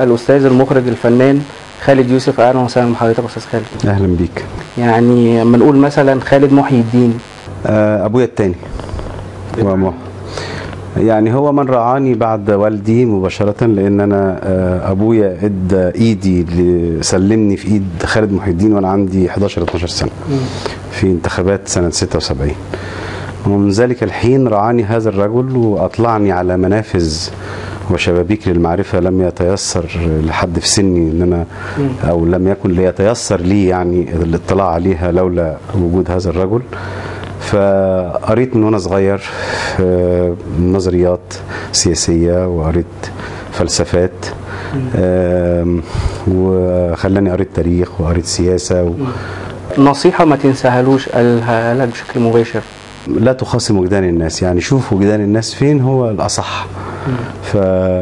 الاستاذ المخرج الفنان خالد يوسف اهلا وسهلا بحضرتك استاذ خالد اهلا بيك يعني لما نقول مثلا خالد محي الدين آه، ابويا التاني هو مح- يعني هو من رعاني بعد والدي مباشرة لأن أنا آه، أبويا إدى إيدي ل- سلمني في إيد خالد محي الدين وأنا عندي 11 12 سنة في انتخابات سنة 76 ومن ذلك الحين رعاني هذا الرجل وأطلعني على منافذ وشبابيك للمعرفة لم يتيسر لحد في سني ان انا او لم يكن ليتيسر لي يعني الاطلاع عليها لولا وجود هذا الرجل فقريت من وانا صغير آه، نظريات سياسية وقريت فلسفات آم، وخلاني قريت تاريخ وقريت سياسة و... نصيحه ما تنساهالوش قالها لك بشكل مباشر لا تخاصم وجدان الناس يعني شوف وجدان الناس فين هو الأصح ف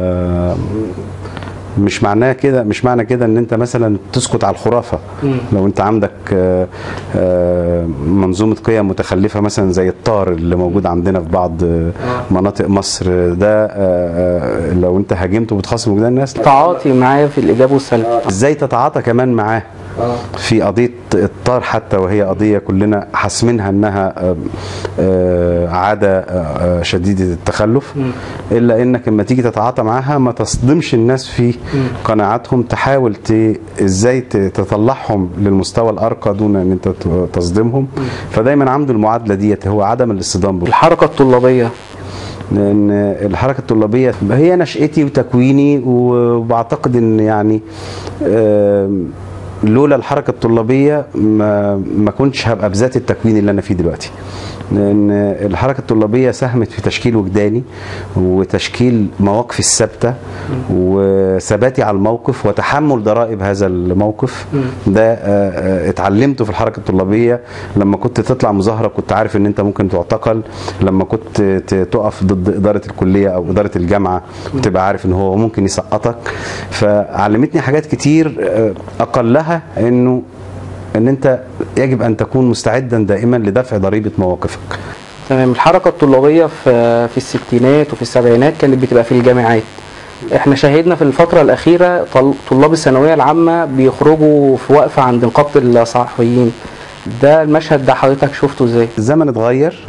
مش معناه كده مش معنى كده ان انت مثلا تسكت على الخرافه لو انت عندك آه، آه، منظومه قيم متخلفه مثلا زي الطار اللي موجود عندنا في بعض آه، مناطق مصر ده آه، آه، لو انت هاجمته وبتخاصم وجدان الناس تعاطي معاه في الايجاب والسلب ازاي تتعاطى كمان معاه في قضيه الطار حتى وهي قضيه كلنا حاسمينها انها آه، آه، عاده آه، آه، شديده التخلف الا انك لما تيجي تتعاطى معاها ما تصدمش الناس في قناعاتهم تحاول ت... ازاي ت- تطلعهم للمستوى الارقى دون ان انت ت- تصدمهم فدايما عنده المعادله ديت هو عدم الاصطدام بال- الحركه الطلابيه لان الحركه الطلابيه هي نشاتي وتكويني وبعتقد ان يعني آم، لولا الحركه الطلابيه ما ما كنتش هبقى بذات التكوين اللي انا فيه دلوقتي لان الحركه الطلابيه ساهمت في تشكيل وجداني وتشكيل مواقفي الثابته وثباتي على الموقف وتحمل ضرائب هذا الموقف ده آه، آه، اتعلمته في الحركه الطلابيه لما كنت تطلع مظاهره كنت عارف ان انت ممكن تعتقل لما كنت ت- تقف ضد اداره الكليه او اداره الجامعه وتبقى عارف ان هو ممكن يسقطك فعلمتني حاجات كتير آه، اقلها انه ان انت يجب ان تكون مستعدا دائما لدفع ضريبه مواقفك تمام الحركه الطلابيه في في الستينات وفي السبعينات كانت بتبقى في الجامعات احنا شاهدنا في الفتره الاخيره طل- طلاب الثانويه العامه بيخرجوا في وقفه عند نقابه الصحفيين ده المشهد ده حضرتك شفته ازاي الزمن اتغير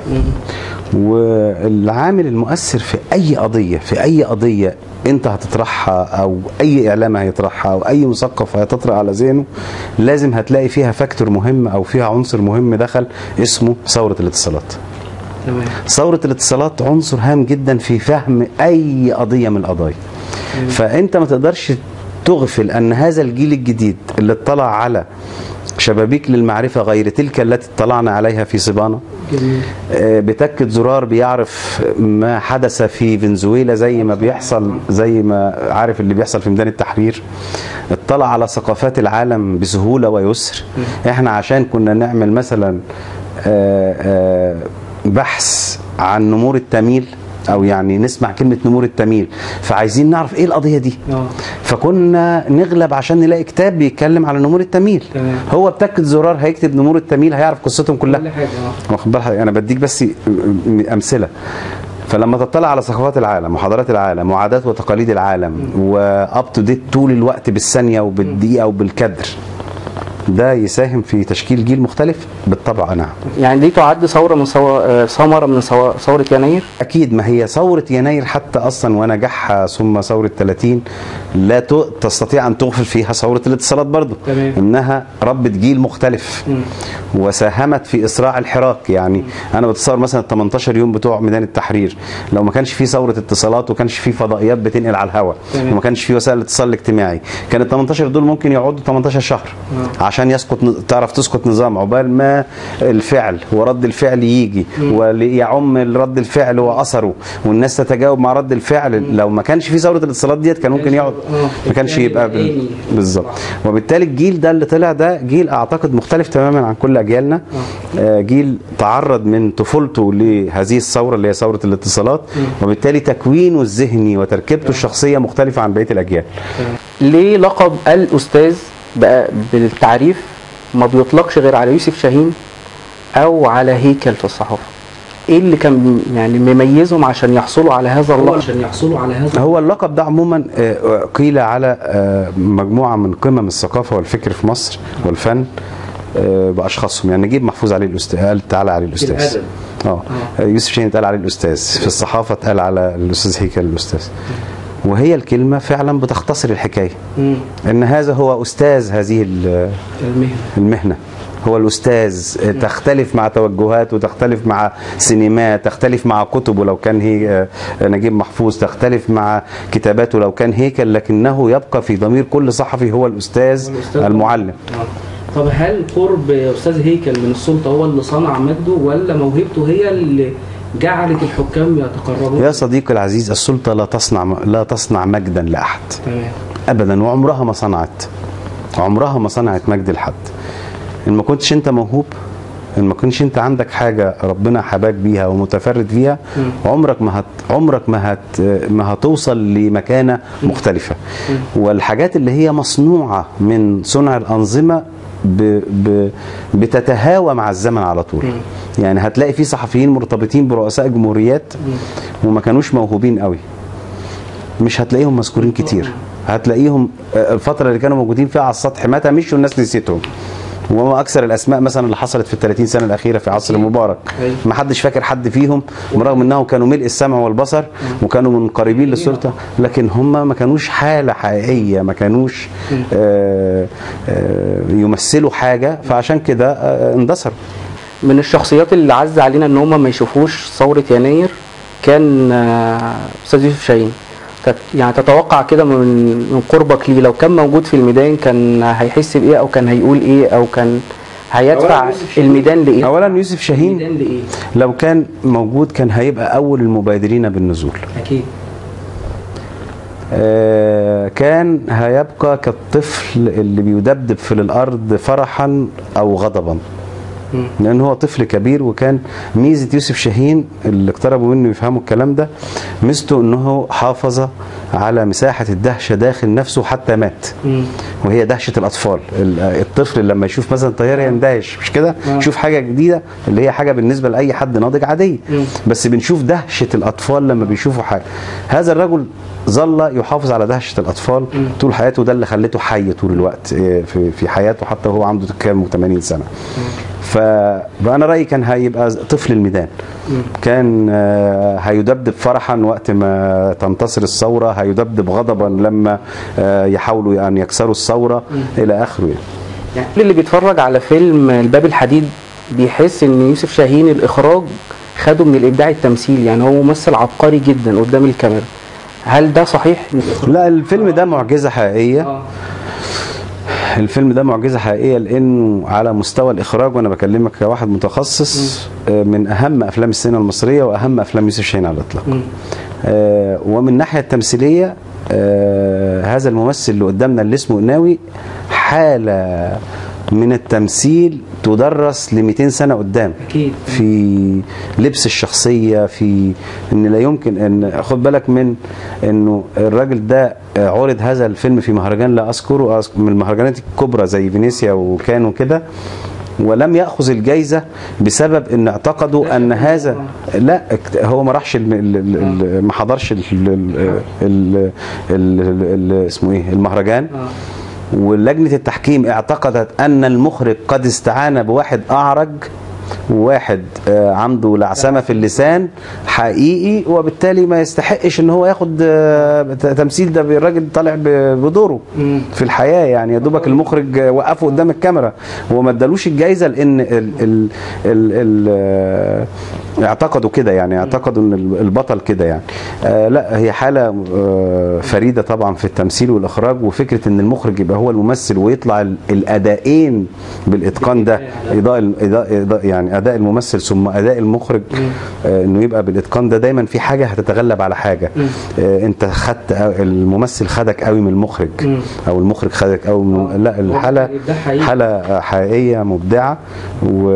والعامل المؤثر في اي قضيه في اي قضيه انت هتطرحها او اي اعلام هيطرحها او اي مثقف هتطرح على ذهنه لازم هتلاقي فيها فاكتور مهم او فيها عنصر مهم دخل اسمه ثوره الاتصالات تمام ثورة الاتصالات عنصر هام جدا في فهم أي قضية من القضايا فأنت ما تقدرش تغفل أن هذا الجيل الجديد اللي اطلع على شبابيك للمعرفة غير تلك التي اطلعنا عليها في صبانا جميل آه، بتكة زرار بيعرف ما حدث في فنزويلا زي ما بيحصل زي ما عارف اللي بيحصل في ميدان التحرير اطلع على ثقافات العالم بسهولة ويسر احنا عشان كنا نعمل مثلا آه، آه، بحث عن نمور التميل او يعني نسمع كلمه نمور التميل فعايزين نعرف ايه القضيه دي اه فكنا نغلب عشان نلاقي كتاب بيتكلم على نمور التميل تمام. هو بتكة زرار هيكتب نمور التميل هيعرف قصتهم كلها كل حاجه اه واخد بالك انا بديك بس امثله فلما تطلع على ثقافات العالم وحضارات العالم وعادات وتقاليد العالم واب تو ديت طول الوقت بالثانيه وبالدقيقه وبالكدر ده يساهم في تشكيل جيل مختلف بالطبع نعم يعني دي تعد ثوره من ثو- آه، ثمره من ثو- ثوره يناير اكيد ما هي ثوره يناير حتى اصلا ونجاحها ثم ثوره 30 لا ت- تستطيع ان تغفل فيها ثوره الاتصالات برضو تمام. انها ربت جيل مختلف وساهمت في اسراع الحراك يعني انا بتصور مثلا ال 18 يوم بتوع ميدان التحرير لو ما كانش في ثوره اتصالات وما كانش في فضائيات بتنقل على الهواء تمام. وما كانش في وسائل الاتصال الاجتماعي كان ال 18 دول ممكن يقعدوا 18 شهر عشان يسقط ن- تعرف تسقط نظام عقبال ما الفعل ورد الفعل يجي ويعم رد الفعل واثره والناس تتجاوب مع رد الفعل لو ما كانش في ثوره الاتصالات ديت كان ممكن يقعد ما كانش يبقى بال- بالظبط وبالتالي الجيل ده اللي طلع ده جيل اعتقد مختلف تماما عن كل اجيالنا آه، جيل تعرض من طفولته لهذه الثوره اللي هي ثوره الاتصالات وبالتالي تكوينه الذهني وتركيبته الشخصيه مختلفه عن بقيه الاجيال ليه لقب الاستاذ بقى بالتعريف ما بيطلقش غير على يوسف شاهين او على هيكل في الصحافه ايه اللي كان يعني مميزهم عشان يحصلوا على هذا اللقب عشان يحصلوا على هذا هو اللقب ده عموما آه، قيل على آه، مجموعه من قمم الثقافه والفكر في مصر والفن آه، باشخاصهم يعني نجيب محفوظ عليه الاستاذ قال تعالى عليه الاستاذ الأدب. اه يوسف شاهين اتقال عليه الاستاذ في الصحافه اتقال على الاستاذ هيكل الاستاذ وهي الكلمه فعلا بتختصر الحكايه مم. ان هذا هو استاذ هذه ال- المهنه المهنه هو الاستاذ تختلف مع توجهات وتختلف مع سينمات تختلف مع كتبه لو كان هي آه، نجيب محفوظ تختلف مع كتاباته لو كان هيكل لكنه يبقى في ضمير كل صحفي هو الاستاذ الأستاذ. المعلم آه. طب هل قرب استاذ هيكل من السلطه هو اللي صنع مجده ولا موهبته هي اللي جعلت الحكام يتقربون يا صديقي العزيز السلطه لا تصنع لا تصنع مجدا لاحد تمام ابدا وعمرها ما صنعت عمرها ما صنعت مجد لحد ان ما كنتش انت موهوب ان ما كنتش انت عندك حاجه ربنا حباك بيها ومتفرد فيها عمرك ما هت عمرك ما هت ما هتوصل لمكانه مختلفه والحاجات اللي هي مصنوعه من صنع الانظمه ب ب بتتهاوى مع الزمن على طول يعني هتلاقي في صحفيين مرتبطين برؤساء جمهوريات وما كانوش موهوبين قوي مش هتلاقيهم مذكورين كتير هتلاقيهم آه، الفترة اللي كانوا موجودين فيها على السطح متى مشوا الناس نسيتهم وما اكثر الاسماء مثلا اللي حصلت في ال 30 سنه الاخيره في عصر مبارك أيوة. ما حدش فاكر حد فيهم برغم انهم كانوا ملء السمع والبصر وكانوا من قريبين للسلطه لكن هم ما كانوش حاله حقيقيه ما كانوش آه آه يمثلوا حاجه فعشان كده آه اندثروا من الشخصيات اللي عز علينا ان هم ما يشوفوش ثوره يناير كان آه، استاذ يوسف شاهين تت- يعني تتوقع كده من من قربك ليه لو كان موجود في الميدان كان هيحس بايه او كان هيقول ايه او كان هيدفع أولاً يوسف شاهين- الميدان لايه؟ اولا يوسف شاهين الميدان لايه؟ لو كان موجود كان هيبقى اول المبادرين بالنزول اكيد آه، كان هيبقى كالطفل اللي بيدبدب في الارض فرحا او غضبا مم. لان هو طفل كبير وكان ميزه يوسف شاهين اللي اقتربوا منه يفهموا الكلام ده ميزته انه حافظ على مساحه الدهشه داخل نفسه حتى مات مم. وهي دهشه الاطفال ال- الطفل لما يشوف مثلا طياره يندهش مش كده آه. يشوف حاجه جديده اللي هي حاجه بالنسبه لاي حد ناضج عاديه مم. بس بنشوف دهشه الاطفال لما بيشوفوا حاجه هذا الرجل ظل يحافظ على دهشه الاطفال طول حياته ده اللي خلته حي طول الوقت إيه، في في حياته حتى وهو عنده كام 80 سنه فانا رايي كان هيبقى طفل الميدان كان آه، هيدبدب فرحا وقت ما تنتصر الثوره هيدبدب غضبا لما آه، يحاولوا ان يكسروا الثوره الى اخره يعني. يعني كل اللي بيتفرج على فيلم الباب الحديد بيحس ان يوسف شاهين الاخراج خده من الابداع التمثيلي يعني هو ممثل عبقري جدا قدام الكاميرا هل ده صحيح؟ لا الفيلم ده معجزه حقيقيه اه الفيلم ده معجزه حقيقيه لانه على مستوى الاخراج وانا بكلمك كواحد متخصص آه، من اهم افلام السينما المصريه واهم افلام يوسف شاهين على الاطلاق مم. آه، ومن الناحيه التمثيليه آه، هذا الممثل اللي قدامنا اللي اسمه قناوي حاله من التمثيل تدرس ل 200 سنه قدام اكيد في لبس الشخصيه في ان لا يمكن ان خد بالك من انه الراجل ده عرض هذا الفيلم في مهرجان لا اذكره أذك- من المهرجانات الكبرى زي فينيسيا وكان وكده ولم ياخذ الجائزه بسبب ان اعتقدوا ان هذا لا اكت- هو ما راحش ال- ال- ال- ال- ما حضرش ال- ال- ال- ال- ال- اسمه ايه المهرجان اه ولجنة التحكيم اعتقدت أن المخرج قد استعان بواحد أعرج وواحد آه، عنده لعثمة في اللسان حقيقي وبالتالي ما يستحقش ان هو ياخد آه، ت- تمثيل ده الراجل طالع ب- بدوره مم. في الحياة يعني يا دوبك المخرج آه، وقفه قدام الكاميرا وما ادالوش الجايزة لان ال ال ال ال آه، اعتقدوا كده يعني اعتقدوا ان ال- البطل كده يعني آه لا هي حالة آه فريدة طبعا في التمثيل والاخراج وفكرة ان المخرج يبقى هو الممثل ويطلع ال- الادائين بالاتقان ده اضاء ال- إضاء إضاء يعني اداء الممثل ثم اداء المخرج آه انه يبقى بالاتقان ده دايما في حاجة هتتغلب على حاجة آه انت خدت أو- الممثل خدك قوي من المخرج مم. او المخرج خدك قوي من لا الحالة ده حقيقي. حالة حقيقية مبدعة و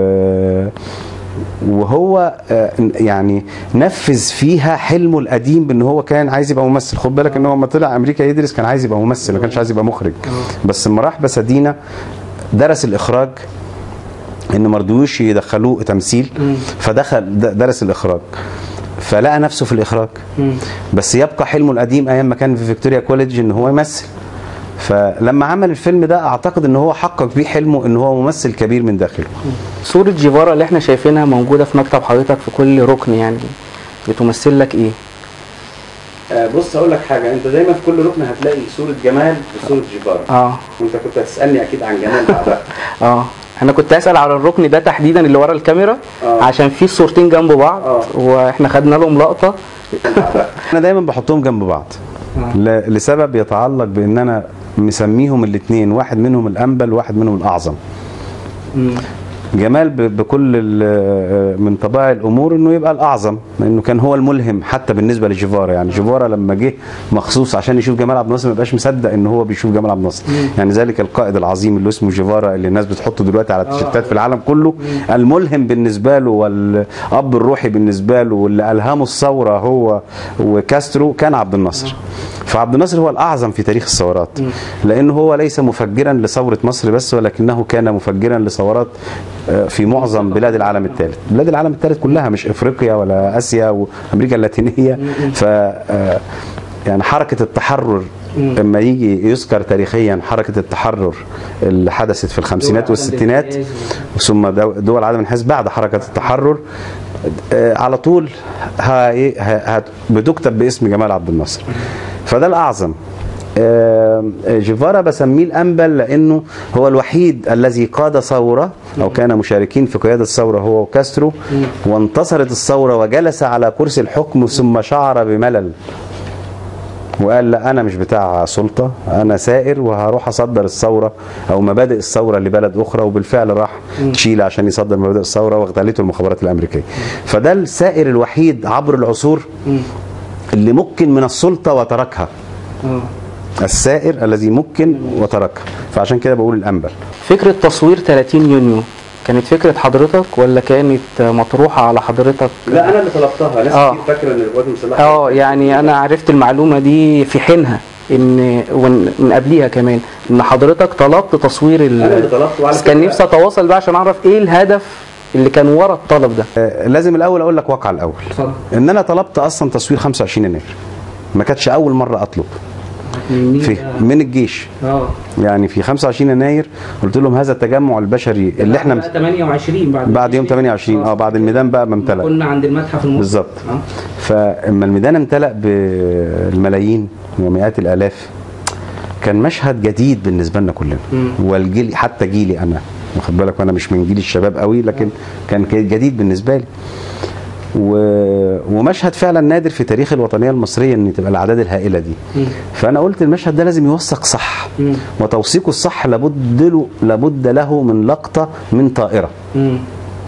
وهو آه، يعني نفذ فيها حلمه القديم بان هو كان عايز يبقى ممثل خد بالك ان هو لما طلع امريكا يدرس كان عايز يبقى ممثل ما كانش عايز يبقى مخرج بس لما راح بسادينا درس الاخراج ان ما رضيوش يدخلوه تمثيل مم. فدخل د- درس الاخراج فلقى نفسه في الاخراج مم. بس يبقى حلمه القديم ايام ما كان في فيكتوريا كوليدج ان هو يمثل فلما عمل الفيلم ده اعتقد ان هو حقق بيه حلمه ان هو ممثل كبير من داخله صورة جيفارا اللي احنا شايفينها موجودة في مكتب حضرتك في كل ركن يعني بتمثل لك ايه؟ بص اقول لك حاجه انت دايما في كل ركن هتلاقي صوره جمال وصوره جبار اه وانت كنت هتسالني اكيد عن جمال بعدها اه انا كنت اسال على الركن ده تحديدا اللي ورا الكاميرا آه. عشان في الصورتين جنب بعض آه. واحنا خدنا لهم لقطة انا دايما بحطهم جنب بعض آه. ل- لسبب يتعلق بان انا مسميهم الاثنين واحد منهم الانبل وواحد منهم الاعظم مم. جمال ب- بكل ال- من طبائع الامور انه يبقى الاعظم لانه كان هو الملهم حتى بالنسبه لجيفارا يعني جيفارا لما جه مخصوص عشان يشوف جمال عبد الناصر ما يبقاش مصدق ان هو بيشوف جمال عبد الناصر يعني ذلك القائد العظيم اللي اسمه جيفارا اللي الناس بتحطه دلوقتي على التيشيرتات في العالم كله الملهم بالنسبه له والاب الروحي بالنسبه له واللي الهمه الثوره هو وكاسترو كان عبد الناصر فعبد الناصر هو الاعظم في تاريخ الثورات لانه هو ليس مفجرا لثوره مصر بس ولكنه كان مفجرا لثورات آه، في معظم بلاد العالم الثالث بلاد العالم الثالث كلها مش افريقيا ولا اسيا وامريكا اللاتينيه ف آه، يعني حركه التحرر لما يجي يذكر تاريخيا حركه التحرر اللي حدثت في الخمسينات والستينات ثم دو- دول عدم الانحياز بعد حركه التحرر آه، على طول ها إيه، ها- هت- بتكتب باسم جمال عبد الناصر فده الاعظم آه، جيفارا بسميه الانبل لانه هو الوحيد الذي قاد ثوره او كان مشاركين في قياده الثوره هو وكاسترو وانتصرت الثوره وجلس على كرسي الحكم ثم شعر بملل وقال لا انا مش بتاع سلطه انا سائر وهروح اصدر الثوره او مبادئ الثوره لبلد اخرى وبالفعل راح تشيلي عشان يصدر مبادئ الثوره واغتالته المخابرات الامريكيه فده السائر الوحيد عبر العصور اللي ممكن من السلطه وتركها اه السائر الذي ممكن وتركها فعشان كده بقول الانبل فكرة تصوير 30 يونيو كانت فكرة حضرتك ولا كانت مطروحة على حضرتك؟ لا انا اللي طلبتها ناس آه. كتير فاكره ان القوات المسلحه اه يعني انا عرفت المعلومة دي في حينها ان ومن قبليها كمان ان حضرتك طلبت تصوير ال أنا اللي طلبت وعلى بس كان فكرة- نفسي اتواصل بقى عشان اعرف ايه الهدف اللي كان ورا الطلب ده آه، لازم الاول اقول لك واقع الاول اتفضل. ان انا طلبت اصلا تصوير 25 يناير ما كانتش اول مره اطلب في من الجيش اه يعني في 25 يناير قلت لهم هذا التجمع البشري اللي احنا 28 بعد بعد يوم 28 اه بعد الميدان بقى ما امتلأ كنا عند المتحف المصري بالظبط آه. فاما الميدان امتلأ بالملايين ومئات الالاف كان مشهد جديد بالنسبه لنا كلنا والجيل حتى جيلي انا واخد بالك وانا مش من جيل الشباب قوي لكن كان جديد بالنسبه لي و... ومشهد فعلا نادر في تاريخ الوطنيه المصريه ان تبقى الاعداد الهائله دي فانا قلت المشهد ده لازم يوثق صح مم. وتوثيقه الصح لابد له لابد له من لقطه من طائره مم.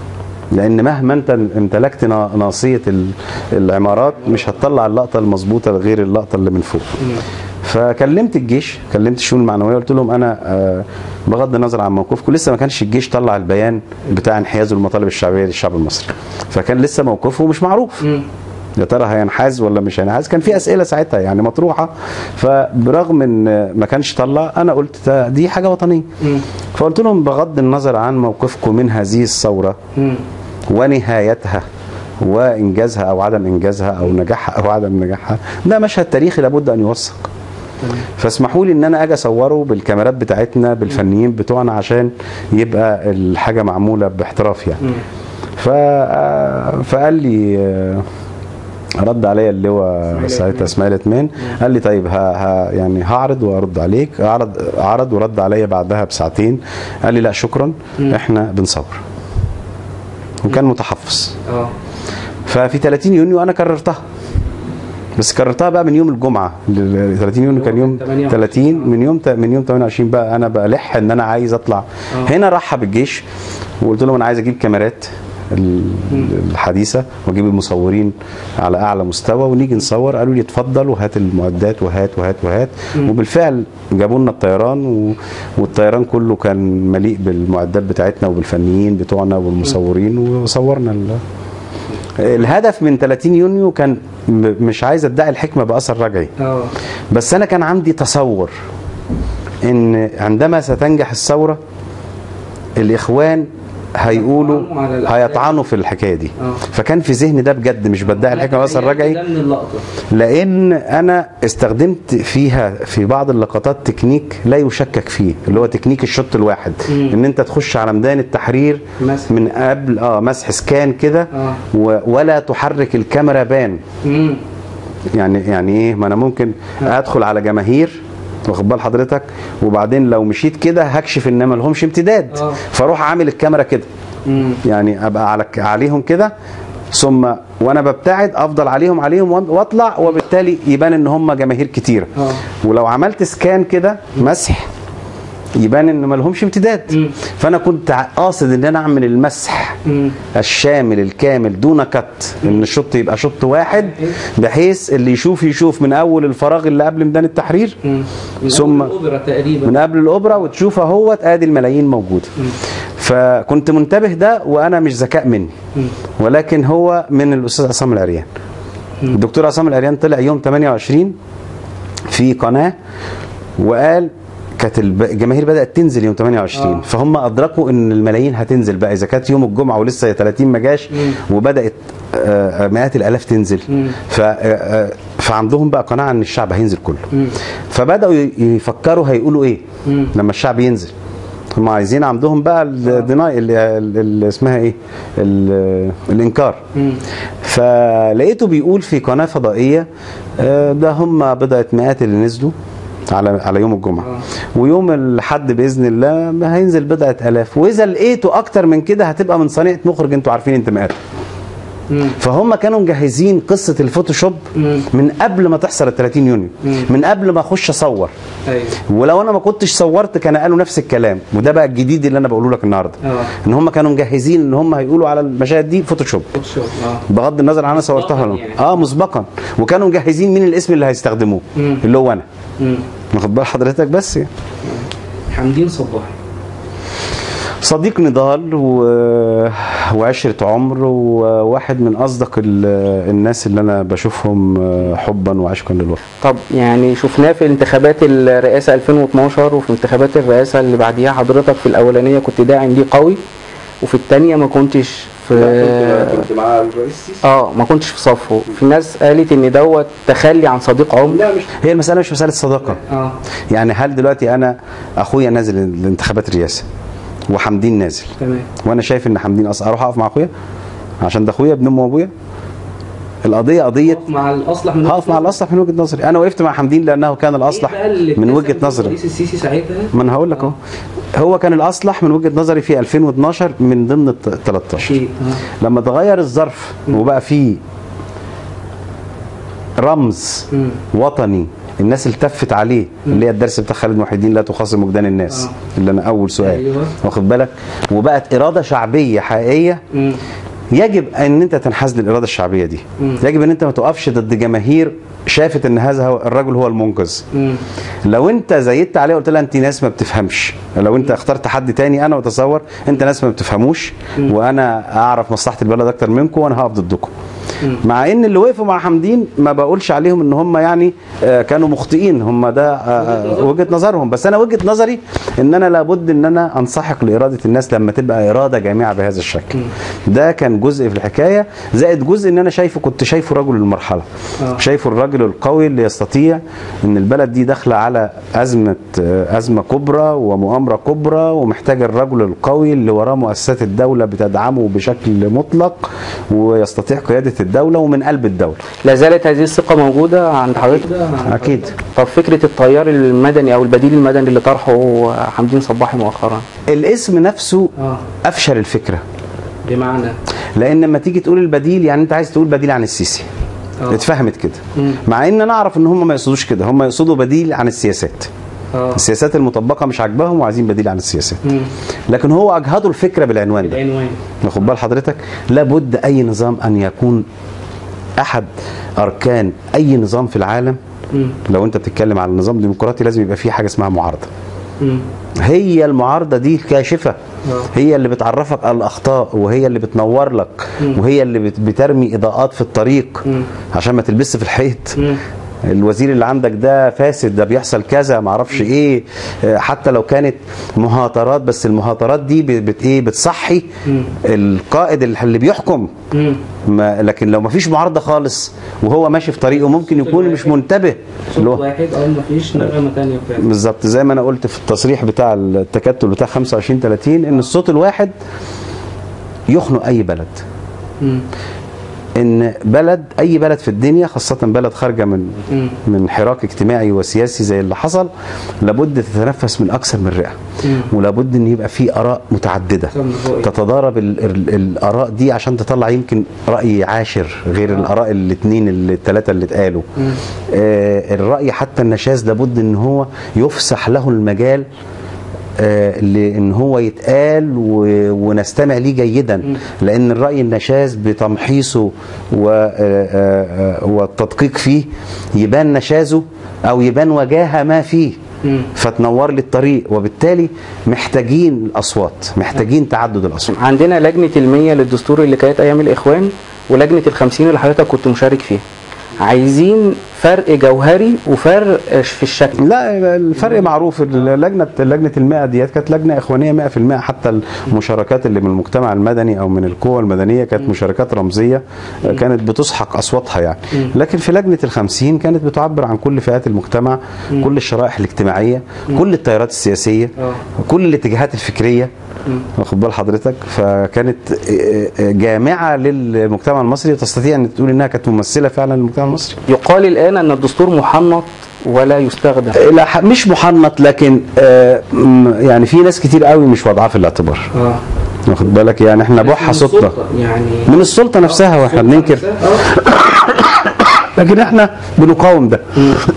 لان مهما انت امتلكت نا- ناصيه ال- العمارات مش هتطلع اللقطه المظبوطه غير اللقطه اللي من فوق فكلمت الجيش كلمت الشؤون المعنويه قلت لهم انا آه، بغض النظر عن موقفكم لسه ما كانش الجيش طلع البيان بتاع انحيازه للمطالب الشعبيه للشعب المصري فكان لسه موقفه مش معروف مم. يا ترى هينحاز ولا مش هينحاز كان في اسئله ساعتها يعني مطروحه فبرغم ان ما كانش طلع انا قلت ده- دي حاجه وطنيه مم. فقلت لهم بغض النظر عن موقفكم من هذه الثوره مم. ونهايتها وانجازها او عدم انجازها او نجاحها او عدم نجاحها ده مشهد تاريخي لابد ان يوثق فاسمحوا لي ان انا اجي اصوره بالكاميرات بتاعتنا بالفنيين بتوعنا عشان يبقى الحاجه معموله باحتراف يعني ف... فقال لي آه، رد عليا اللواء ساعتها اسماعيل اتمان قال لي طيب ها ها يعني هعرض وارد عليك عرض عرض ورد عليا بعدها بساعتين قال لي لا شكرا احنا بنصور وكان متحفظ اه ففي 30 يونيو انا كررتها بس كررتها بقى من يوم الجمعه ل- 30 يونيو كان يوم 28. 30 من يوم ت- من يوم 28 بقى انا بلح ان انا عايز اطلع هنا رحب الجيش وقلت لهم انا عايز اجيب كاميرات ال- الحديثه واجيب المصورين على اعلى مستوى ونيجي نصور قالوا لي اتفضل وهات المعدات وهات وهات وهات وبالفعل جابوا لنا الطيران و... والطيران كله كان مليء بالمعدات بتاعتنا وبالفنيين بتوعنا والمصورين وصورنا ال... الهدف من 30 يونيو كان م- مش عايز ادعي الحكمه باثر رجعي اه بس انا كان عندي تصور ان عندما ستنجح الثوره الاخوان هيقولوا هيطعنوا على الأحداث. هيطعنوا في الحكايه دي آه. فكان في ذهني ده بجد مش بدعي الحكمه بس الرجعي ده من اللقطه لان انا استخدمت فيها في بعض اللقطات تكنيك لا يشكك فيه اللي هو تكنيك الشوط الواحد مم. ان انت تخش على ميدان التحرير مسح. من قبل اه مسح سكان كده آه. و- ولا تحرك الكاميرا بان امم يعني يعني ايه ما انا ممكن ادخل على جماهير واخد بال حضرتك وبعدين لو مشيت كده هكشف ان ما لهمش امتداد آه. فاروح عامل الكاميرا كده امم يعني ابقى على عليهم كده ثم وانا ببتعد افضل عليهم عليهم وأن- واطلع وبالتالي يبان ان هم جماهير كتيره آه. ولو عملت سكان كده مسح يبان ان ما لهمش امتداد مم. فانا كنت ع- قاصد ان انا اعمل المسح امم الشامل الكامل دون كت ان الشوط يبقى شوط واحد بحيث اللي يشوف يشوف من اول الفراغ اللي قبل ميدان التحرير من ثم- أول الأوبرا تقريبا من قبل الاوبرا وتشوف اهوت ادي الملايين موجوده فكنت منتبه ده وانا مش ذكاء مني مم. ولكن هو من الاستاذ عصام العريان الدكتور عصام العريان طلع يوم 28 في قناه وقال كانت الب- الجماهير بدات تنزل يوم 28 آه. فهم ادركوا ان الملايين هتنزل بقى اذا كانت يوم الجمعه ولسه 30 ما جاش وبدات آه، آه، مئات الالاف تنزل مم. ف آه، آه، فعندهم بقى قناعه ان الشعب هينزل كله مم. فبداوا ي- يفكروا هيقولوا ايه مم. لما الشعب ينزل هم عايزين عندهم بقى الديناي اللي اللي اسمها ايه ال- الانكار مم. فلقيته بيقول في قناه فضائيه آه، ده هم بضعه مئات اللي نزلوا على على يوم الجمعه آه. ويوم الاحد باذن الله هينزل بضعه الاف واذا لقيته اكتر من كده هتبقى من صنيعه مخرج انتوا عارفين انتماءاته مم. فهم كانوا مجهزين قصه الفوتوشوب مم. من قبل ما تحصل ال 30 يونيو مم. من قبل ما اخش اصور ايوه ولو انا ما كنتش صورت كان قالوا نفس الكلام وده بقى الجديد اللي انا بقوله لك النهارده اه ان هم كانوا مجهزين ان هم هيقولوا على المشاهد دي فوتوشوب فوتوشوب اه بغض النظر عن انا صورتها مسبقاً لهم يعني. اه مسبقا وكانوا مجهزين مين الاسم اللي هيستخدموه مم. اللي هو انا مم. واخد بال حضرتك بس يعني. حمدين صباحي صديق نضال و... وعشرة عمر وواحد من أصدق ال... الناس اللي أنا بشوفهم حبا وعشقا للوطن طب يعني شفناه في انتخابات الرئاسة 2012 وفي انتخابات الرئاسة اللي بعديها حضرتك في الأولانية كنت داعم ليه قوي وفي الثانية ما كنتش في مع الرئيس اه ما كنتش في صفه في ناس قالت ان دوت تخلي عن صديق عمر لا مش هي المسألة مش مسألة صداقة اه يعني هل دلوقتي أنا أخويا نازل الانتخابات الرئاسة وحمدين نازل تمام وانا شايف ان حمدين اصلا اروح اقف مع اخويا عشان ده اخويا ابن ام وابويا القضيه قضيه مع الاصلح من هقف مع الاصلح من وجهه نظري انا وقفت مع حمدين لانه كان الاصلح من وجهه نظري رئيس السيسي ساعتها ما انا هقول لك اهو هو كان الاصلح من وجهه نظري في 2012 من ضمن ال 13 اكيد آه. لما تغير الظرف وبقى فيه رمز مم. وطني الناس التفت عليه اللي هي الدرس بتاع خالد محي الدين لا تخاصم وجدان الناس آه. اللي انا اول سؤال أيوة. واخد بالك وبقت اراده شعبيه حقيقيه مم. يجب ان انت تنحاز للاراده الشعبيه دي مم. يجب ان انت ما تقفش ضد جماهير شافت ان هذا هو الرجل هو المنقذ مم. لو انت زيدت عليه وقلت لها انت ناس ما بتفهمش لو انت اخترت حد تاني انا وتصور انت ناس ما بتفهموش وانا اعرف مصلحه البلد اكتر منكم وانا هقف ضدكم مع ان اللي وقفوا مع حمدين ما بقولش عليهم ان هم يعني آه، كانوا مخطئين هم ده آه، آه، وجهه نظرهم بس انا وجهه نظري ان انا لابد ان انا انسحق لاراده الناس لما تبقى اراده جامعه بهذا الشكل ده كان جزء في الحكايه زائد جزء ان انا شايفه كنت شايفه رجل المرحله آه. شايفه الراجل القوي اللي يستطيع ان البلد دي داخله على ازمه آه، ازمه كبرى ومؤامره كبرى ومحتاج الرجل القوي اللي وراه مؤسسات الدوله بتدعمه بشكل مطلق ويستطيع قياده الدوله ومن قلب الدوله لا زالت هذه الثقة موجودة عند حضرتك؟ اكيد طب فكرة التيار المدني أو البديل المدني اللي طرحه حمدين صباحي مؤخرا الاسم نفسه اه افشل الفكره بمعنى لان لما تيجي تقول البديل يعني انت عايز تقول بديل عن السيسي آه. اتفهمت كده مم. مع ان انا اعرف ان هم ما يقصدوش كده هم يقصدوا بديل عن السياسات اه السياسات المطبقه مش عاجباهم وعايزين بديل عن السياسات مم. لكن هو اجهضوا الفكره بالعنوان ده العنوان واخد بال حضرتك لابد اي نظام ان يكون احد اركان اي نظام في العالم مم. لو انت بتتكلم على النظام الديمقراطي لازم يبقى فيه حاجه اسمها معارضه مم. هي المعارضه دي كاشفه آه. هي اللي بتعرفك الاخطاء وهي اللي بتنور لك مم. وهي اللي بت- بترمي اضاءات في الطريق مم. عشان ما تلبسش في الحيط مم. الوزير اللي عندك ده فاسد ده بيحصل كذا ما اعرفش ايه آه، حتى لو كانت مهاترات بس المهاترات دي ب- بت ايه بتصحي القائد اللي بيحكم مم. ما لكن لو ما فيش معارضه خالص وهو ماشي في طريقه ممكن يكون مش منتبه صوت اللي هو- واحد او مفيش نغمه ثانيه فعلا بالظبط زي ما انا قلت في التصريح بتاع التكتل بتاع 25 30 ان الصوت الواحد يخنق اي بلد مم. ان بلد اي بلد في الدنيا خاصه بلد خارجه من مم. من حراك اجتماعي وسياسي زي اللي حصل لابد تتنفس من اكثر من رئه مم. ولابد ان يبقى في اراء متعدده أكثر من رؤية. تتضارب ال ال الاراء دي عشان تطلع يمكن راي عاشر غير الاراء الاثنين الثلاثه اللي اتقالوا مم. آه الراي حتى النشاز لابد ان هو يفسح له المجال آه، لان هو يتقال و- ونستمع ليه جيدا لان الراي النشاز بتمحيصه و- آه، آه، آه، والتدقيق فيه يبان نشازه او يبان وجاهه ما فيه مم. فتنور لي الطريق وبالتالي محتاجين الاصوات محتاجين تعدد الاصوات عندنا لجنه المية للدستور اللي كانت ايام الاخوان ولجنه الخمسين اللي حضرتك كنت مشارك فيها عايزين فرق جوهري وفرق في الشكل لا الفرق معروف لجنه لجنه المئة ديت كانت لجنه اخوانيه 100% حتى المشاركات اللي من المجتمع المدني او من القوى المدنيه كانت مشاركات رمزيه كانت بتسحق اصواتها يعني لكن في لجنه الخمسين كانت بتعبر عن كل فئات المجتمع كل الشرائح الاجتماعيه كل التيارات السياسيه آه. كل الاتجاهات الفكريه واخد بال حضرتك فكانت جامعه للمجتمع المصري تستطيع ان تقول انها كانت ممثله فعلا للمجتمع المصري يقال الان ان الدستور محنط ولا يستخدم لا ح- مش محنط لكن آه، م- يعني في ناس كتير قوي مش واضعاه في الاعتبار اه واخد بالك يعني احنا بوحة صوتنا يعني من السلطه نفسها واحنا بننكر لكن احنا بنقاوم ده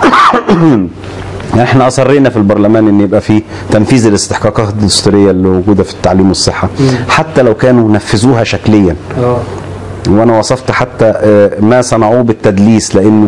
يعني احنا اصرينا في البرلمان ان يبقى في تنفيذ الاستحقاقات الدستوريه اللي موجوده في التعليم والصحه حتى لو كانوا نفذوها شكليا اه وانا وصفت حتى آه، ما صنعوه بالتدليس لانه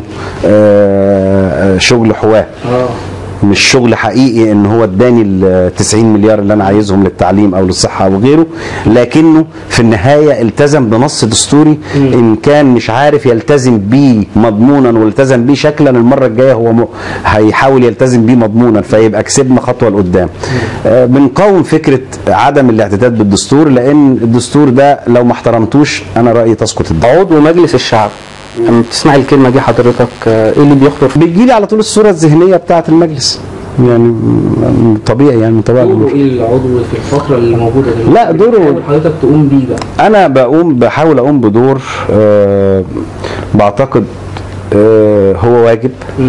آه، آه، شغل حواه اه مش شغل حقيقي ان هو اداني ال 90 مليار اللي انا عايزهم للتعليم او للصحه او غيره لكنه في النهايه التزم بنص دستوري ان كان مش عارف يلتزم بيه مضمونا والتزم بيه شكلا المره الجايه هو م... هيحاول يلتزم بيه مضمونا فيبقى كسبنا خطوه لقدام. آه بنقاوم فكره عدم الاعتداد بالدستور لان الدستور ده لو ما احترمتوش انا رايي تسقط الدولة. عضو مجلس الشعب لما بتسمع الكلمه دي حضرتك آه، ايه اللي بيخطر في بتجيلي على طول الصوره الذهنيه بتاعه المجلس يعني م- طبيعي يعني من طبيعي الأمور. دوره ايه العضو في الفتره اللي موجوده دلوقتي لا، دوره- بتحاول حضرتك تقوم بيه بقى انا بقوم بحاول اقوم بدور آه بعتقد آه هو واجب مم.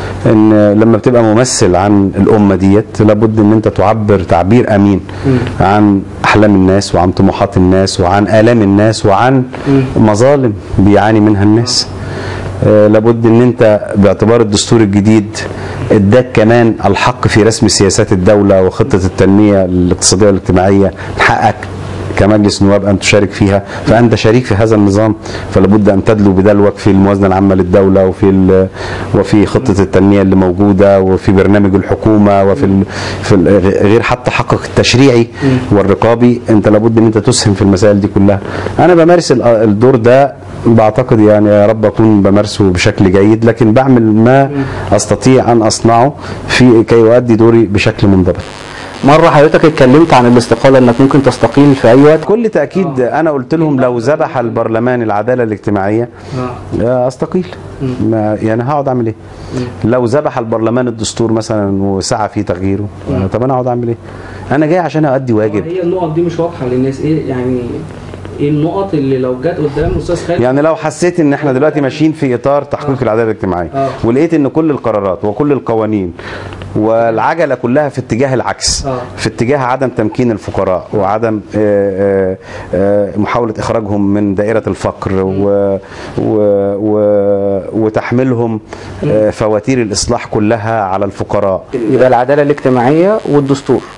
ان لما بتبقى ممثل عن الامه ديت لابد ان انت تعبر تعبير امين عن احلام الناس وعن طموحات الناس وعن الام الناس وعن مظالم بيعاني منها الناس آه، لابد ان انت باعتبار الدستور الجديد اداك كمان الحق في رسم سياسات الدوله وخطه التنميه الاقتصاديه والاجتماعيه حقك كمجلس نواب ان تشارك فيها فانت شريك في هذا النظام فلابد ان تدلو بدلوك في الموازنه العامه للدوله وفي ال- وفي خطه التنميه اللي موجوده وفي برنامج الحكومه وفي ال في ال غير حتى حقك التشريعي والرقابي انت لابد ان انت تسهم في المسائل دي كلها انا بمارس ال- الدور ده بعتقد يعني يا رب اكون بمارسه بشكل جيد لكن بعمل ما استطيع ان اصنعه في كي اؤدي دوري بشكل منضبط مره حضرتك اتكلمت عن الاستقاله انك ممكن تستقيل في اي وقت بكل تاكيد انا قلت لهم لو ذبح البرلمان العداله الاجتماعيه آه، استقيل ما يعني هقعد اعمل ايه لو ذبح البرلمان الدستور مثلا وسعى في تغييره آه، طب انا هقعد اعمل ايه انا جاي عشان اؤدي واجب هي النقط دي مش واضحه للناس ايه يعني ايه النقط اللي لو جت قدام استاذ خالد يعني لو حسيت ان احنا دلوقتي ماشيين في اطار تحقيق العداله الاجتماعيه آه. ولقيت ان كل القرارات وكل القوانين والعجله كلها في اتجاه العكس آه. في اتجاه عدم تمكين الفقراء وعدم آه، آه، آه، محاوله اخراجهم من دائره الفقر و و و وتحميلهم آه، فواتير الاصلاح كلها على الفقراء يبقى العداله الاجتماعيه والدستور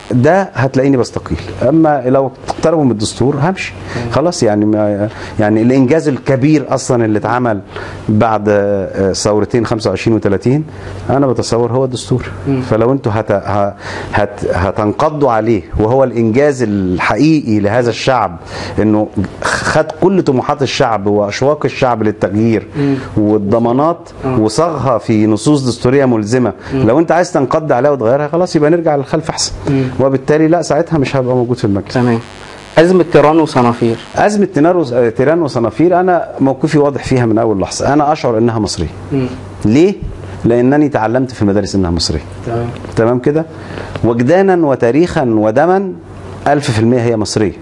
ده هتلاقيني بستقيل اما لو اقتربوا من الدستور همشي خلاص يعني ما يعني الانجاز الكبير اصلا اللي اتعمل بعد آه، ثورتين 25 و30 انا بتصور هو الدستور فلو انتوا هت ه- هت هتنقضوا عليه وهو الانجاز الحقيقي لهذا الشعب انه خد كل طموحات الشعب واشواق الشعب للتغيير والضمانات وصاغها في نصوص دستوريه ملزمه لو انت عايز تنقض عليها وتغيرها خلاص يبقى نرجع للخلف احسن وبالتالي لا ساعتها مش هبقى موجود في المجلس تمام ازمه تيران وصنافير ازمه تيران وص- تيران وصنافير انا موقفي واضح فيها من اول لحظه انا اشعر انها مصريه ليه لانني تعلمت في المدارس انها مصريه تمام تمام كده وجدانا وتاريخا ودما ألف في المية هي مصرية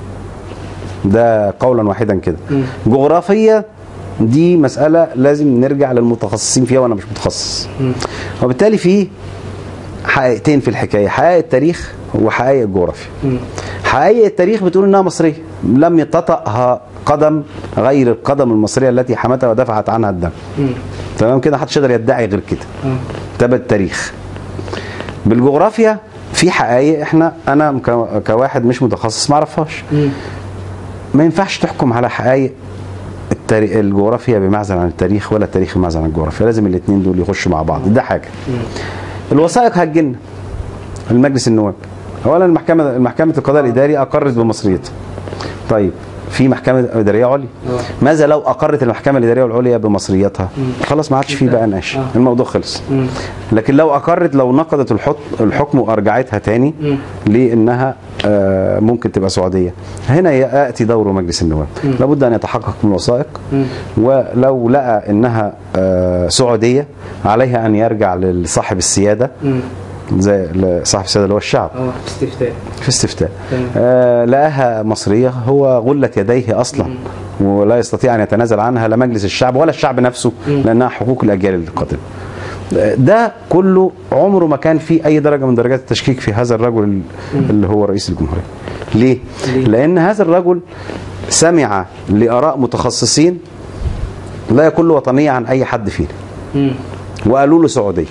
ده قولا واحدا كده جغرافية دي مسألة لازم نرجع للمتخصصين فيها وأنا مش متخصص وبالتالي في حقيقتين في الحكاية حقائق التاريخ وحقائق الجغرافيا حقائق التاريخ بتقول إنها مصرية لم يتطأها قدم غير القدم المصرية التي حمتها ودفعت عنها الدم تمام كده محدش يقدر يدعي غير كده ده بالتاريخ بالجغرافيا في حقائق احنا انا ك- كواحد مش متخصص ما اعرفهاش ما ينفعش تحكم على حقائق التاري... الجغرافيا بمعزل عن التاريخ ولا التاريخ بمعزل عن الجغرافيا لازم الاثنين دول يخشوا مع بعض ده حاجه الوثائق هتجن المجلس النواب اولا المحكمه محكمه القضاء الاداري اقرت بمصريتها طيب في محكمه اداريه عليا ماذا لو اقرت المحكمه الاداريه العليا بمصريتها خلاص ما عادش فيه بقى نقاش الموضوع خلص لكن لو اقرت لو نقضت الحط- الحكم وارجعتها تاني لانها آه، ممكن تبقى سعوديه هنا ياتي دور مجلس النواب لابد ان يتحقق من الوثائق ولو لقى انها آه، سعوديه عليها ان يرجع لصاحب السياده زي صاحب السياده اللي هو الشعب اه استفتاء في استفتاء تمام. آه لقاها مصرية هو غلت يديه أصلا ولا يستطيع أن يتنازل عنها لا مجلس الشعب ولا الشعب نفسه لأنها حقوق الأجيال القادمة ده كله عمره ما كان فيه أي درجة من درجات التشكيك في هذا الرجل اللي هو رئيس الجمهورية ليه؟ ليه؟ لأن هذا الرجل سمع لآراء متخصصين لا يقل وطنية عن أي حد فينا وقالوا له سعوديه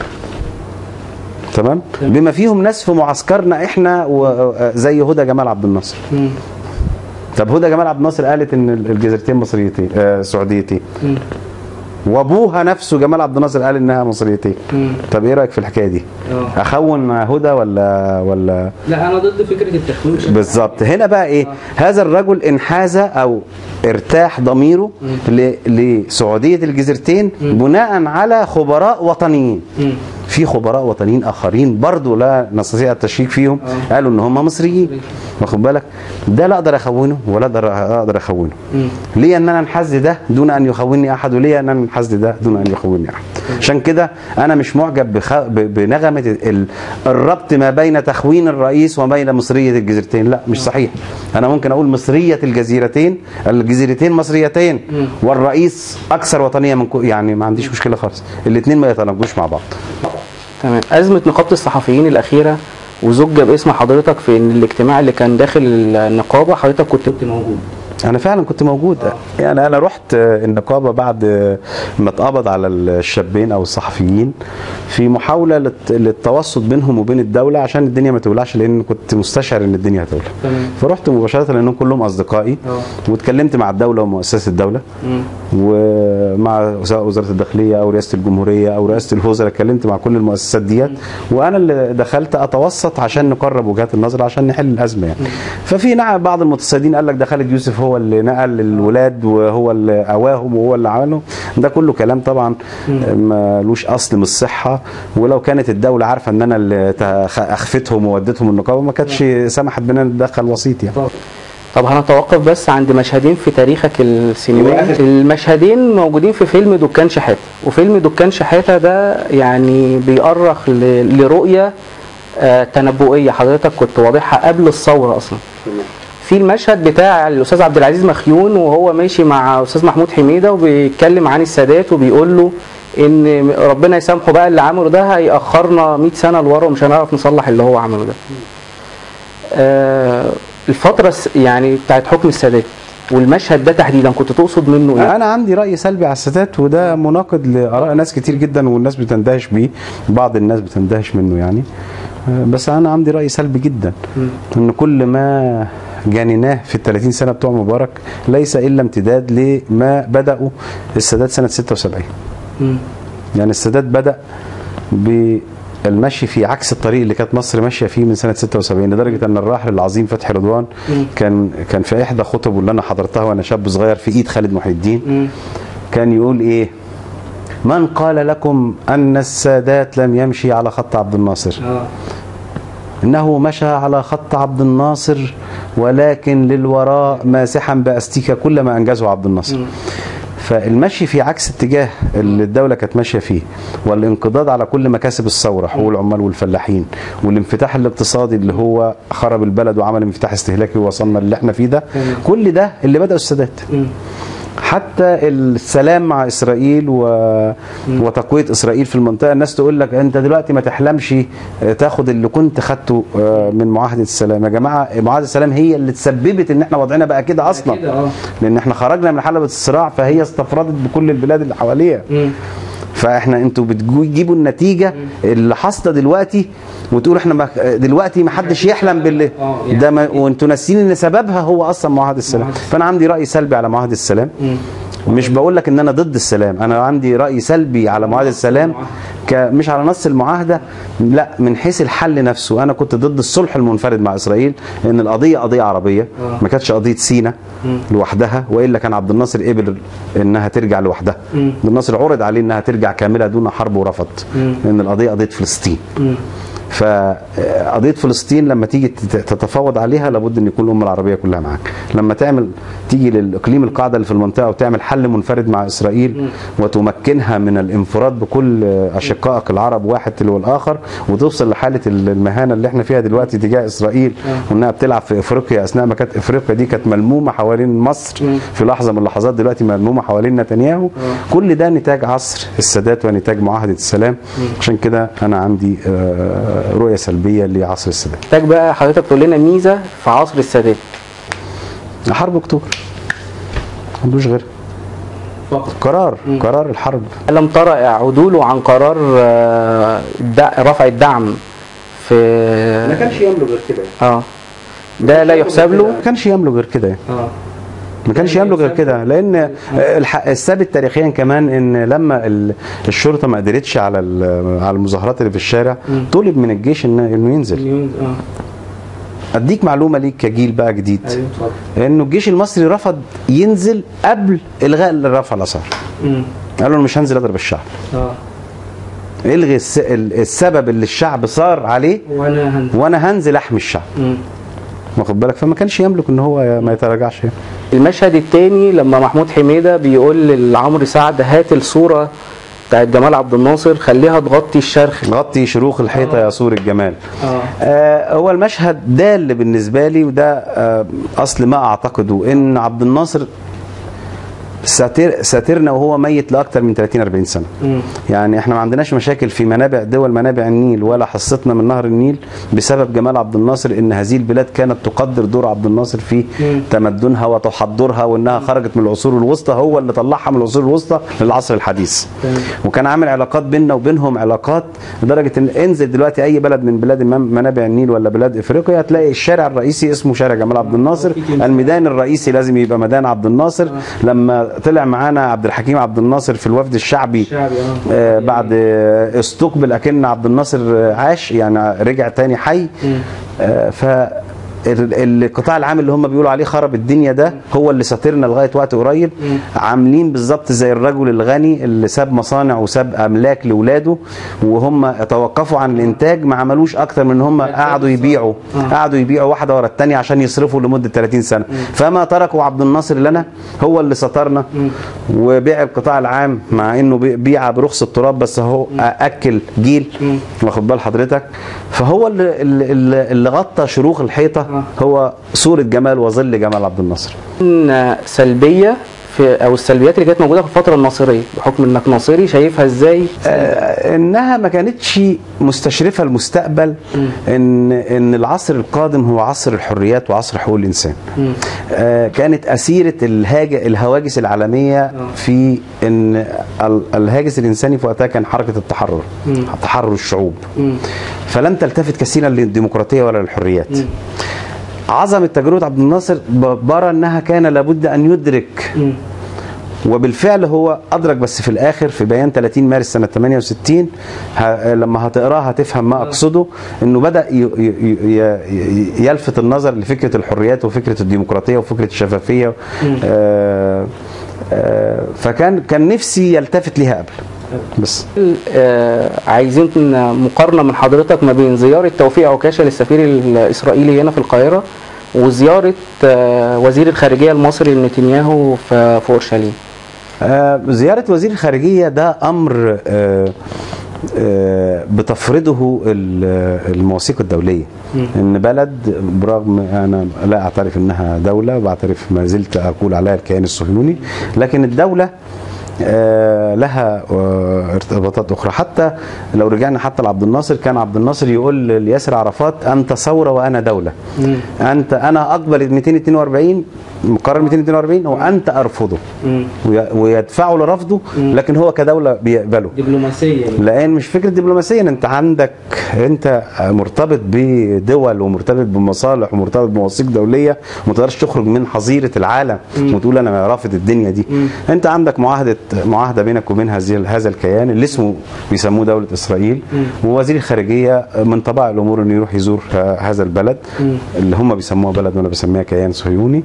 تمام بما فيهم ناس في معسكرنا احنا و- زي هدى جمال عبد الناصر طب هدى جمال عبد الناصر قالت ان الجزيرتين مصريتين آه سعوديتين وابوها نفسه جمال عبد الناصر قال انها مصريتين طب ايه رايك في الحكايه دي اه اخون هدى ولا ولا لا انا ضد فكره التخوين بشكل بالظبط هنا بقى ايه هذا الرجل انحاز او ارتاح ضميره ل- لسعوديه الجزيرتين بناء على خبراء وطنيين مم. في خبراء وطنيين اخرين برضو لا نستطيع التشكيك فيهم آه. قالوا ان هم مصريين واخد بالك ده لا اقدر اخونه ولا اقدر اقدر اخونه مم. ليه ان انا انحاز ده دون ان يخونني احد وليه ان انا انحاز ده دون ان يخونني احد عشان كده انا مش معجب بخ... ب... بنغمه ال... الربط ما بين تخوين الرئيس وبين مصريه الجزيرتين لا مش صحيح انا ممكن اقول مصريه الجزيرتين الجزيرتين مصريتين والرئيس اكثر وطنيه من كو... يعني ما عنديش مشكله خالص الاثنين ما يتناقضوش مع بعض تمام أزمة نقابة الصحفيين الأخيرة وزج باسم حضرتك في إن الاجتماع اللي كان داخل النقابة حضرتك كنت موجود انا فعلا كنت موجود يعني انا رحت النقابه بعد ما اتقبض على الشابين او الصحفيين في محاوله للت- للتوسط بينهم وبين الدوله عشان الدنيا ما تولعش لان كنت مستشعر ان الدنيا هتولع تمام. فرحت مباشره لانهم كلهم اصدقائي اه. واتكلمت مع الدوله ومؤسسه الدوله مم. ومع سواء وزاره الداخليه او رئاسه الجمهوريه او رئاسه الوزراء اتكلمت مع كل المؤسسات ديت وانا اللي دخلت اتوسط عشان نقرب وجهات النظر عشان نحل الازمه يعني ففي نعم بعض المتصيدين قال لك ده خالد يوسف هو اللي نقل الولاد وهو اللي اواهم وهو اللي عمله ده كله كلام طبعا ملوش اصل من الصحه ولو كانت الدوله عارفه ان انا اللي تخ- اخفتهم ووديتهم النقابه ما كانتش سمحت بنا نتدخل وسيط يعني طب هنتوقف بس عند مشهدين في تاريخك السينمائي المشهدين موجودين في فيلم دكان شحاتة وفيلم دكان شحاتة ده يعني بيؤرخ ل- لرؤية آه، تنبؤية حضرتك كنت واضحها قبل الثورة أصلا في المشهد بتاع الأستاذ عبد العزيز مخيون وهو ماشي مع أستاذ محمود حميدة وبيتكلم عن السادات وبيقول له إن ربنا يسامحه بقى اللي عمله ده هيأخرنا 100 سنة لورا ومش هنعرف نصلح اللي هو عمله ده آه، الفترة الس- يعني بتاعت حكم السادات والمشهد ده تحديدا كنت تقصد منه ايه؟ انا عندي راي سلبي على السادات وده مناقض لاراء ناس كتير جدا والناس بتندهش بيه بعض الناس بتندهش منه يعني آه، بس انا عندي راي سلبي جدا ان كل ما جنيناه في ال 30 سنه بتوع مبارك ليس الا امتداد لما بداوا السادات سنه 76 مم. يعني السادات بدا بالمشي في عكس الطريق اللي كانت مصر ماشيه فيه من سنه 76 لدرجه ان الراحل العظيم فتحي رضوان مم. كان كان في احدى خطبه اللي انا حضرتها وانا شاب صغير في ايد خالد محي الدين مم. كان يقول ايه من قال لكم ان السادات لم يمشي على خط عبد الناصر اه انه مشى على خط عبد الناصر ولكن للوراء ماسحا باستيكه كل ما انجزه عبد الناصر مم. فالمشي في عكس اتجاه اللي الدوله كانت ماشيه فيه والانقضاض على كل مكاسب الثوره حقوق العمال والفلاحين والانفتاح الاقتصادي اللي هو خرب البلد وعمل انفتاح استهلاكي ووصلنا اللي احنا فيه ده تمام. كل ده اللي بدأ السادات مم. حتى السلام مع اسرائيل و... وتقويه اسرائيل في المنطقه الناس تقول لك انت دلوقتي ما تحلمش تاخد اللي كنت خدته آه، من معاهده السلام يا جماعه معاهده السلام هي اللي تسببت ان احنا وضعنا بقى كده اصلا كده اه لان احنا خرجنا من حلبة الصراع فهي استفردت بكل البلاد اللي حواليها مم. فاحنا انتوا بتجيبوا النتيجه اللي حاصله دلوقتي وتقولوا احنا ما دلوقتي ما حدش يحلم باللي اه، يعني ده ما وانتوا ناسيين ان سببها هو اصلا معاهده السلام معاهدة فانا عندي راي سلبي على معاهده السلام مم. مش بقول لك ان انا ضد السلام انا عندي راي سلبي على معاهده السلام ك مش على نص المعاهده لا من حيث الحل نفسه انا كنت ضد الصلح المنفرد مع اسرائيل ان القضيه قضيه عربيه آه. ما كانتش قضيه سينا مم. لوحدها والا كان عبد الناصر قبل انها ترجع لوحدها مم. عبد الناصر عرض عليه انها ترجع كامله دون حرب ورفض مم. لان القضيه قضيه فلسطين مم. فقضيه فلسطين لما تيجي تت- تتفاوض عليها لابد ان يكون الامه العربيه كلها معاك لما تعمل تيجي للاقليم القاعده اللي في المنطقه وتعمل حل منفرد مع اسرائيل وتمكنها من الانفراد بكل اشقائك العرب واحد تلو الاخر وتوصل لحاله المهانه اللي احنا فيها دلوقتي تجاه اسرائيل وانها بتلعب في افريقيا اثناء ما كانت افريقيا دي كانت ملمومه حوالين مصر مم. في لحظه من اللحظات دلوقتي ملمومه حوالين نتنياهو كل ده نتاج عصر السادات ونتاج معاهده السلام عشان كده انا عندي آه، رؤيه سلبيه لعصر السادات محتاج بقى حضرتك تقول لنا ميزه في عصر السادات حرب اكتوبر ما عندوش غير فقط قرار قرار الحرب لم ترى عدوله عن قرار آه، الدع- رفع الدعم في كانش يملك غير كده اه ده لا يحسب له ما كانش يملك غير كده يعني. اه ما كانش يملك غير كده لان الح- الثابت تاريخيا كمان ان لما ال- الشرطه ما قدرتش على ال- على المظاهرات اللي في الشارع طلب من الجيش إن- انه ينزل مليون اه اديك معلومه ليك كجيل بقى جديد ايوه اتفضل انه الجيش المصري رفض ينزل قبل الغاء رفع الاسعار مم. قالوا انا مش هنزل اضرب الشعب اه الغي الس- ال- السبب اللي الشعب صار عليه وانا هن... وانا هنزل احمي الشعب مم. واخد بالك فما كانش يملك ان هو ما يتراجعش يعني. المشهد الثاني لما محمود حميده بيقول لعمرو سعد هات الصوره بتاعت جمال عبد الناصر خليها تغطي الشرخ غطي شروخ الحيطه يا سور الجمال اه آه هو المشهد ده اللي بالنسبه لي وده آه اصل ما اعتقده ان عبد الناصر ساتر ساترنا وهو ميت لاكثر من 30 40 سنه مم. يعني احنا ما عندناش مشاكل في منابع دول منابع النيل ولا حصتنا من نهر النيل بسبب جمال عبد الناصر ان هذه البلاد كانت تقدر دور عبد الناصر في مم. تمدنها وتحضرها وانها خرجت من العصور الوسطى هو اللي طلعها من العصور الوسطى للعصر الحديث تمام. وكان عامل علاقات بيننا وبينهم علاقات لدرجه ان انزل دلوقتي اي بلد من بلاد المم- منابع النيل ولا بلاد افريقيا هتلاقي الشارع الرئيسي اسمه شارع جمال عبد الناصر في تمثال. الميدان الرئيسي لازم يبقى ميدان عبد الناصر لما طلع معانا عبد الحكيم عبد الناصر في الوفد الشعبي الشعبي، آه. آه بعد آه استقبل اكن عبد الناصر آه، عاش يعني رجع تاني حي آه ف ال- القطاع العام اللي هم بيقولوا عليه خرب الدنيا ده هو اللي ساترنا لغايه وقت قريب عاملين بالظبط زي الرجل الغني اللي ساب مصانع وساب املاك لاولاده وهم توقفوا عن الانتاج ما عملوش اكتر من ان هم قعدوا يبيعوا قعدوا يبيعوا واحده ورا الثانيه عشان يصرفوا لمده 30 سنه فما تركوا عبد الناصر لنا هو اللي سترنا وبيع القطاع العام مع انه بي- بيع برخص التراب بس هو اكل جيل واخد بال حضرتك فهو اللي, اللي, اللي غطى شروخ الحيطه هو صوره جمال وظل جمال عبد الناصر إن سلبيه في او السلبيات اللي كانت موجوده في الفتره الناصريه بحكم انك ناصري شايفها ازاي آه، انها ما كانتش مستشرفه المستقبل ان ان العصر القادم هو عصر الحريات وعصر حقوق الانسان آه كانت اسيره الهاج الهواجس العالميه في ان ال- الهاجس الانساني في وقتها كان حركه التحرر تحرر الشعوب فلم تلتفت كثيرا للديمقراطيه ولا للحريات عظمه تجربه عبد الناصر ب- برى انها كان لابد ان يدرك وبالفعل هو ادرك بس في الاخر في بيان 30 مارس سنه 68 ه... لما هتقراه هتفهم ما اقصده انه بدا ي... ي... ي... يلفت النظر لفكره الحريات وفكره الديمقراطيه وفكره الشفافيه آه... آه... فكان كان نفسي يلتفت ليها قبل بس آه، عايزين مقارنه من حضرتك ما بين زياره توفيق عكاشه للسفير الاسرائيلي هنا في القاهره وزياره آه، وزير الخارجيه المصري لنتنياهو في في اورشليم آه، زيارة وزير الخارجية ده أمر آه، آه، بتفرضه ال- المواثيق الدولية إن بلد برغم أنا لا أعترف إنها دولة بعترف ما زلت أقول عليها الكيان الصهيوني لكن الدولة آه، لها آه، ارتباطات اخرى حتى لو رجعنا حتى لعبد الناصر كان عبد الناصر يقول لياسر عرفات انت ثوره وانا دوله انت انا اقبل 242 مقرر 242 وانت ارفضه وي- ويدفعه لرفضه لكن هو كدوله بيقبله دبلوماسيا لان مش فكره دبلوماسيا انت عندك انت مرتبط بدول ومرتبط بمصالح ومرتبط بمواثيق دوليه وما تقدرش تخرج من حظيره العالم وتقول انا رافض الدنيا دي انت عندك معاهده معاهده بينك وبين هذه هذا الكيان اللي اسمه بيسموه دوله اسرائيل ووزير الخارجيه من طبائع الامور انه يروح يزور ه- هذا البلد اللي هم بيسموها بلد وانا بسميها كيان صهيوني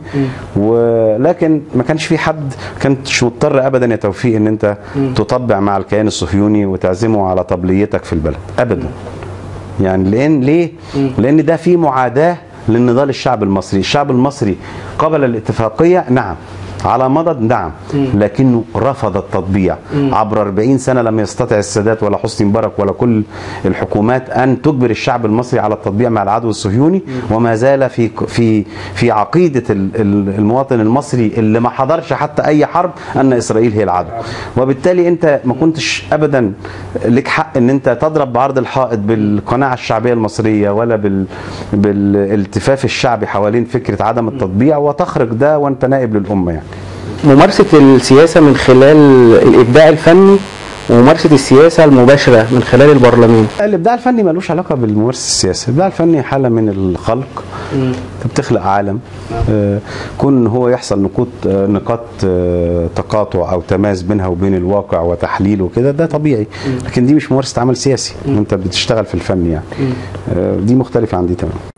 ولكن ما كانش في حد كانش مضطر ابدا يا توفيق ان انت تطبع مع الكيان الصهيوني وتعزمه على طبليتك في البلد ابدا يعني لان ليه لان ده في معاداه للنضال الشعب المصري الشعب المصري قبل الاتفاقيه نعم على مضض نعم لكنه رفض التطبيع عبر 40 سنه لم يستطع السادات ولا حسني مبارك ولا كل الحكومات ان تجبر الشعب المصري على التطبيع مع العدو الصهيوني وما زال في في في عقيده ال- ال- المواطن المصري اللي ما حضرش حتى اي حرب ان اسرائيل هي العدو وبالتالي انت ما كنتش ابدا لك حق ان انت تضرب بعرض الحائط بالقناعه الشعبيه المصريه ولا بال بالالتفاف الشعبي حوالين فكره عدم التطبيع وتخرج ده وانت نائب للامه يعني ممارسه السياسه من خلال الابداع الفني وممارسه السياسه المباشره من خلال البرلمان الابداع الفني ملوش علاقه بالممارسه السياسيه الابداع الفني حاله من الخلق انت بتخلق عالم آه، كون هو يحصل نقاط آه، نقاط آه، تقاطع او تماس بينها وبين الواقع وتحليل وكده ده طبيعي لكن دي مش ممارسه عمل سياسي انت بتشتغل في الفن يعني آه، دي مختلفه عن دي تماما